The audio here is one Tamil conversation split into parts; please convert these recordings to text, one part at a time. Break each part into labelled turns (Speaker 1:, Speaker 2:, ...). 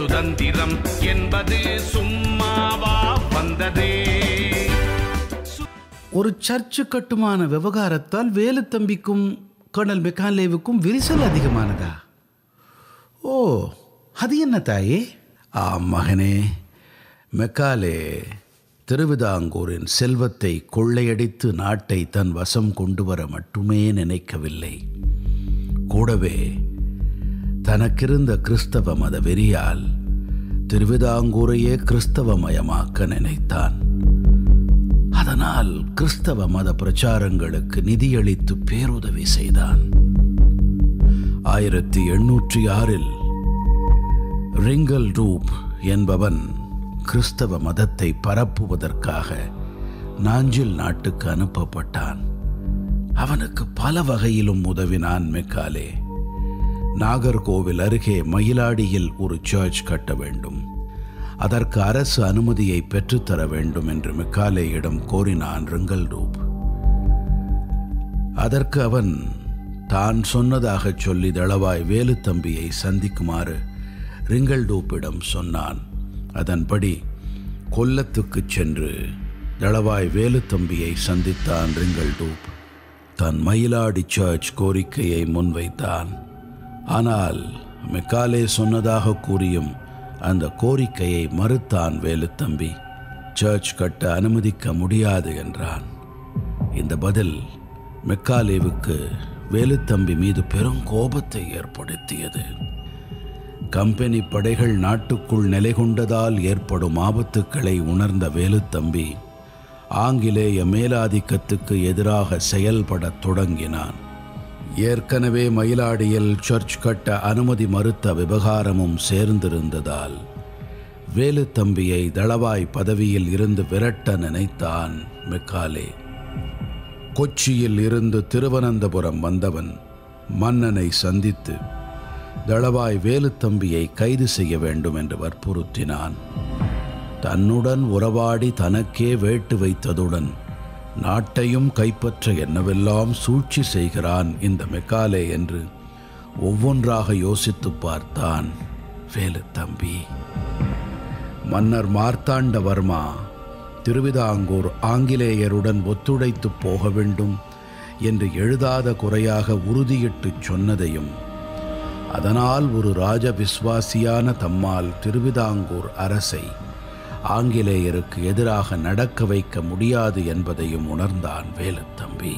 Speaker 1: சுதந்திரம் என்பது சும்மாவா வந்ததே
Speaker 2: ஒரு சர்ச்சு கட்டுமான விவகாரத்தால் வேலுத்தம்பிக்கும் கர்னல் மெக்காலேவுக்கும் விரிசல் அதிகமானதா ஓ அது என்ன தாயே ஆ மகனே மெக்காலே திருவிதாங்கூரின் செல்வத்தை கொள்ளையடித்து நாட்டை தன் வசம் கொண்டு வர மட்டுமே நினைக்கவில்லை கூடவே தனக்கிருந்த கிறிஸ்தவ மத வெறியால் திருவிதாங்கூரையே கிறிஸ்தவமயமாக்க நினைத்தான் அதனால் கிறிஸ்தவ மத பிரச்சாரங்களுக்கு நிதியளித்து பேருதவி செய்தான் ஆயிரத்தி எண்ணூற்றி ஆறில் ரிங்கல் ரூப் என்பவன் கிறிஸ்தவ மதத்தை பரப்புவதற்காக நாஞ்சில் நாட்டுக்கு அனுப்பப்பட்டான் அவனுக்கு பல வகையிலும் உதவினான் மெக்காலே நாகர்கோவில் அருகே மயிலாடியில் ஒரு சர்ச் கட்ட வேண்டும் அதற்கு அரசு அனுமதியை பெற்றுத்தர வேண்டும் என்று மெக்காலேயிடம் கோரினான் ரிங்கல் ரூப் அதற்கு அவன் தான் சொன்னதாகச் சொல்லி தளவாய் வேலுத்தம்பியை சந்திக்குமாறு ரிங்கல் டூப்பிடம் சொன்னான் அதன்படி கொல்லத்துக்குச் சென்று தளவாய் வேலுத்தம்பியை சந்தித்தான் ரிங்கல் டூப் தன் மயிலாடி சர்ச் கோரிக்கையை முன்வைத்தான் ஆனால் மெக்காலே சொன்னதாக கூறியும் அந்த கோரிக்கையை மறுத்தான் வேலுத்தம்பி சர்ச் கட்ட அனுமதிக்க முடியாது என்றான் இந்த பதில் மெக்காலேவுக்கு வேலுத்தம்பி மீது பெரும் கோபத்தை ஏற்படுத்தியது கம்பெனி படைகள் நாட்டுக்குள் நிலை கொண்டதால் ஏற்படும் ஆபத்துக்களை உணர்ந்த வேலுத்தம்பி ஆங்கிலேய மேலாதிக்கத்துக்கு எதிராக செயல்படத் தொடங்கினான் ஏற்கனவே மயிலாடியில் சர்ச் கட்ட அனுமதி மறுத்த விவகாரமும் சேர்ந்திருந்ததால் வேலுத்தம்பியை தளவாய் பதவியில் இருந்து விரட்ட நினைத்தான் மெக்காலே கொச்சியில் இருந்து திருவனந்தபுரம் வந்தவன் மன்னனை சந்தித்து தளவாய் வேலுத்தம்பியை கைது செய்ய வேண்டும் என்று வற்புறுத்தினான் தன்னுடன் உறவாடி தனக்கே வேட்டு வைத்ததுடன் நாட்டையும் கைப்பற்ற என்னவெல்லாம் சூழ்ச்சி செய்கிறான் இந்த மெக்காலே என்று ஒவ்வொன்றாக யோசித்துப் பார்த்தான் வேலுத்தம்பி மன்னர் மார்த்தாண்டவர்மா திருவிதாங்கூர் ஆங்கிலேயருடன் ஒத்துழைத்துப் போக வேண்டும் என்று எழுதாத குறையாக உறுதியிட்டுச் சொன்னதையும் அதனால் ஒரு ராஜ விஸ்வாசியான தம்மால் திருவிதாங்கூர் அரசை ஆங்கிலேயருக்கு எதிராக நடக்க வைக்க முடியாது என்பதையும் உணர்ந்தான் வேலுத்தம்பி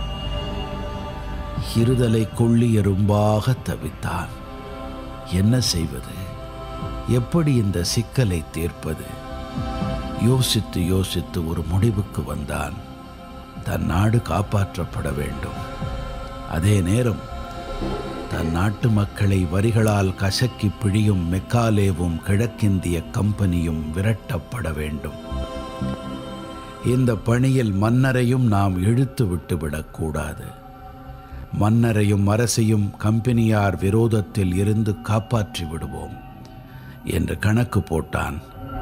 Speaker 2: இருதலை கொள்ளி எறும்பாக தவித்தான் என்ன செய்வது எப்படி இந்த சிக்கலை தீர்ப்பது யோசித்து யோசித்து ஒரு முடிவுக்கு வந்தான் தன் நாடு காப்பாற்றப்பட வேண்டும் அதே நேரம் தன் நாட்டு மக்களை வரிகளால் கசக்கி பிழியும் மெக்காலேவும் கிழக்கிந்திய கம்பெனியும் விரட்டப்பட வேண்டும் இந்த பணியில் மன்னரையும் நாம் இழுத்து விட்டு விடக்கூடாது மன்னரையும் அரசையும் கம்பெனியார் விரோதத்தில் இருந்து காப்பாற்றி விடுவோம் என்று கணக்கு போட்டான்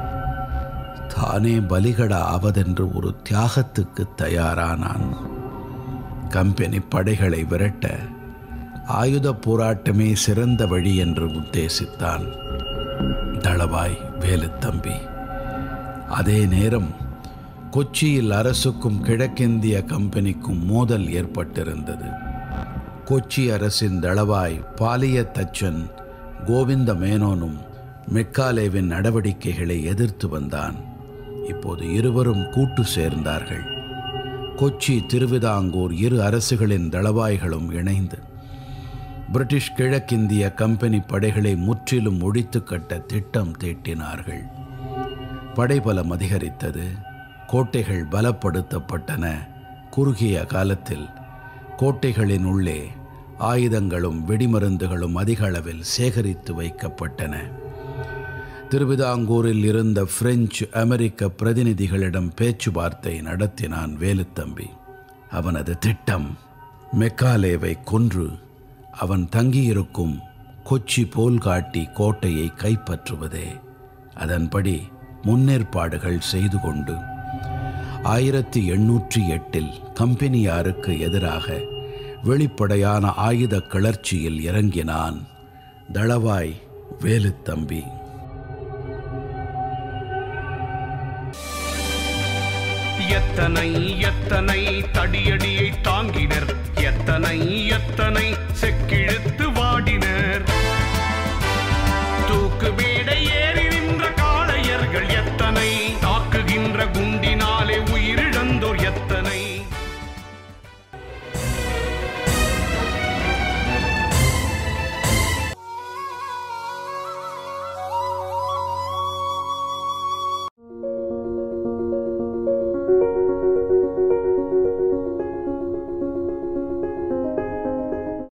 Speaker 2: தானே பலிகட ஆவதென்று ஒரு தியாகத்துக்கு தயாரானான் கம்பெனி படைகளை விரட்ட ஆயுத போராட்டமே சிறந்த வழி என்று உத்தேசித்தான் தளவாய் வேலுத்தம்பி அதே நேரம் கொச்சியில் அரசுக்கும் கிழக்கிந்திய கம்பெனிக்கும் மோதல் ஏற்பட்டிருந்தது கொச்சி அரசின் தளவாய் பாலிய தச்சன் கோவிந்த மேனோனும் மெக்காலேவின் நடவடிக்கைகளை எதிர்த்து வந்தான் இப்போது இருவரும் கூட்டு சேர்ந்தார்கள் கொச்சி திருவிதாங்கூர் இரு அரசுகளின் தளவாய்களும் இணைந்து பிரிட்டிஷ் கிழக்கிந்திய கம்பெனி படைகளை முற்றிலும் ஒழித்து கட்ட திட்டம் தீட்டினார்கள் படைபலம் அதிகரித்தது கோட்டைகள் பலப்படுத்தப்பட்டன குறுகிய காலத்தில் கோட்டைகளின் உள்ளே ஆயுதங்களும் வெடிமருந்துகளும் அதிக அளவில் சேகரித்து வைக்கப்பட்டன திருவிதாங்கூரில் இருந்த பிரெஞ்சு அமெரிக்க பிரதிநிதிகளிடம் பேச்சுவார்த்தை நடத்தினான் வேலுத்தம்பி அவனது திட்டம் மெக்காலேவை கொன்று அவன் தங்கியிருக்கும் கொச்சி போல்காட்டி கோட்டையை கைப்பற்றுவதே அதன்படி முன்னேற்பாடுகள் செய்து கொண்டு ஆயிரத்தி எண்ணூற்றி எட்டில் கம்பெனியாருக்கு எதிராக வெளிப்படையான ஆயுத கிளர்ச்சியில் இறங்கினான் தளவாய் வேலுத்தம்பி
Speaker 1: எத்தனை எத்தனை தடியடியை